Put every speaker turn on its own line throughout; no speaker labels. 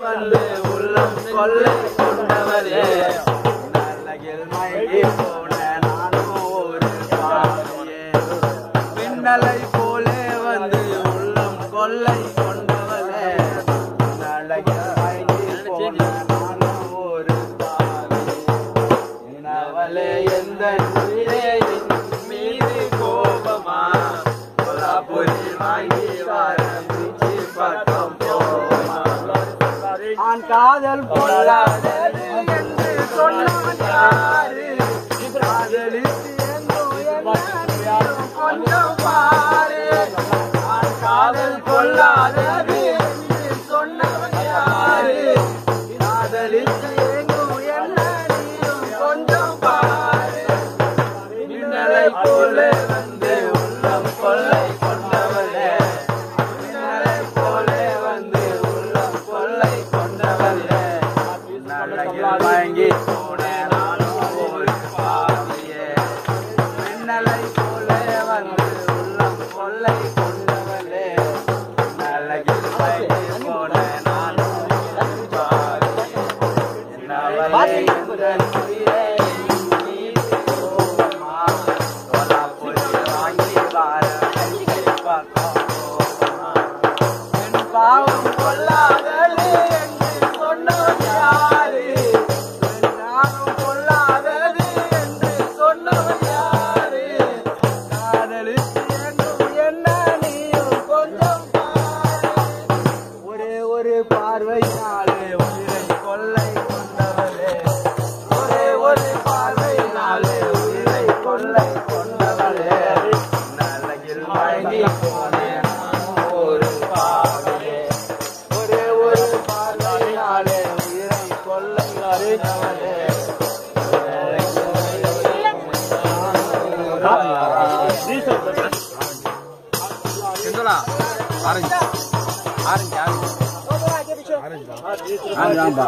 வந்து உள்ளம் கொள்ளை கொண்டவரே நல்லகில் மயங்கி போன நானும் ஒரு பாவியே மின்னலை போலே வந்து உள்ளம் கொள்ளை கொண்டவரே நல்லகில் மயங்கி போன நானும் ஒரு பாவி அவளே எந்த உயிரே என் மீது கோபமா கொலாபுரி வாங்கி வர பிரிச்சு பக்கம் போமா ஆண் காதல் கொள்ளாதது என்று சொன்னான் யாரு காதலித்து எங்கும் என்ன கொஞ்சம் பாரு ஆண் காதல் கொள்ளாதது என்று சொன்னவன் யாரு காதலித்து எங்கும் என்ன நீயும் கொஞ்சம் பாரு மின்னலை போல வந்து உள்ளம் கொள்ளை கொண்டவளே மின்னலை போல வந்து உள்ளம் கொள்ளை கொண்டவளே நல்லகில் வாங்கி போனேன் நானும் ஒரு பாவியே மின்னலை போல வந்து உள்ளம் கொள்ளை கொண்டவளே நல்லகில் வாங்கி போனேன் நானும் ஒரு பாவியே என்னவளே எந்தன் உயிரே என் மீது கோபமா? கொலாப்புரி வாங்கி வர பிரிச்சு பக்கம் போமா? என் பாவம் கொள்ளாதது என்று சொன்னவன் யாரு? என் ஞானம் கொள்ளாதது என்று சொன்னவன் யாரு? காதலித்து எங்கும் என்ன நீயும் கொஞ்சம் பாரு. ஒரே ஒரு பார்வையினாலே உயிரை கொள்ளை கொண்டவளே ஒரே ஒரு பார்வையினாலே உயிரை கொள்ளை கொண்டவளே நல்லகில் மயங்கி போனேன் நானும் ஒரு பாவியே ஒரே ஒரு பார்வையினாலே உயிரை கொள்ளை கொண்டவளே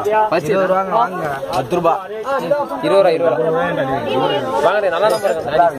பத்து ரூபா இருபது ரூபா இருபது ரூபா வாங்க நல்லா நம்பர்